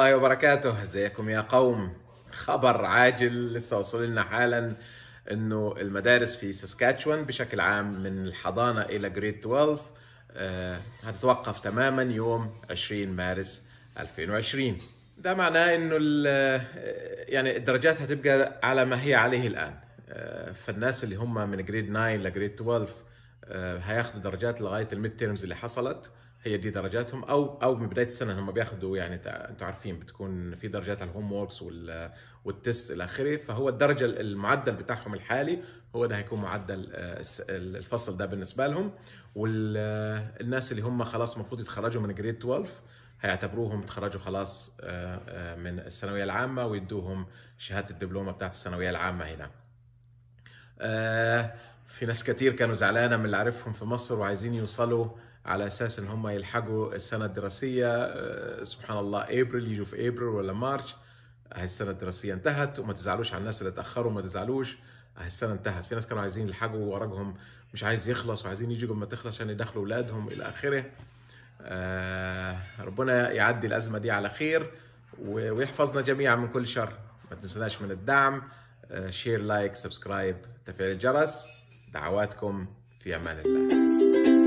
الله وبركاته ازيكم يا قوم خبر عاجل لسه وصل لنا حالا انه المدارس في ساسكاتشوان بشكل عام من الحضانه الى جريد 12 آه، هتتوقف تماما يوم 20 مارس 2020 ده معناه انه ال- يعني الدرجات هتبقى على ما هي عليه الان آه، فالناس اللي هم من جريد 9 لجريد 12 آه، هياخدوا درجات لغايه الميد تيرمز اللي حصلت هي دي درجاتهم او او من بدايه السنه هم بياخدوا يعني تع- انتوا عارفين بتكون في درجات على الهوم ووركس وال والتست الى اخره فهو الدرجه المعدل بتاعهم الحالي هو ده هيكون معدل آه، الس- الفصل ده بالنسبه لهم والناس اللي هم خلاص المفروض يتخرجوا من جريد 12 هيعتبروهم تخرجوا خلاص آه، آه، من الثانويه العامه ويدوهم شهاده الدبلومه بتاعت الثانويه العامه هنا. آه، في ناس كتير كانوا زعلانه من اللي عارفهم في مصر وعايزين يوصلوا على اساس ان هم يلحقوا السنه الدراسيه آه، سبحان الله ابريل يجوا في ابريل ولا مارش هاي السنه الدراسيه انتهت وما تزعلوش على الناس اللي تاخروا ما تزعلوش هاي السنه انتهت في ناس كانوا عايزين يلحقوا ورقهم مش عايز يخلص وعايزين يجوا قبل ما تخلص عشان يدخلوا اولادهم الى اخره آه، ربنا يعدي الازمه دي على خير و- ويحفظنا جميعا من كل شر ما تنسوناش من الدعم آه، شير لايك سبسكرايب تفعيل الجرس دعواتكم في امان الله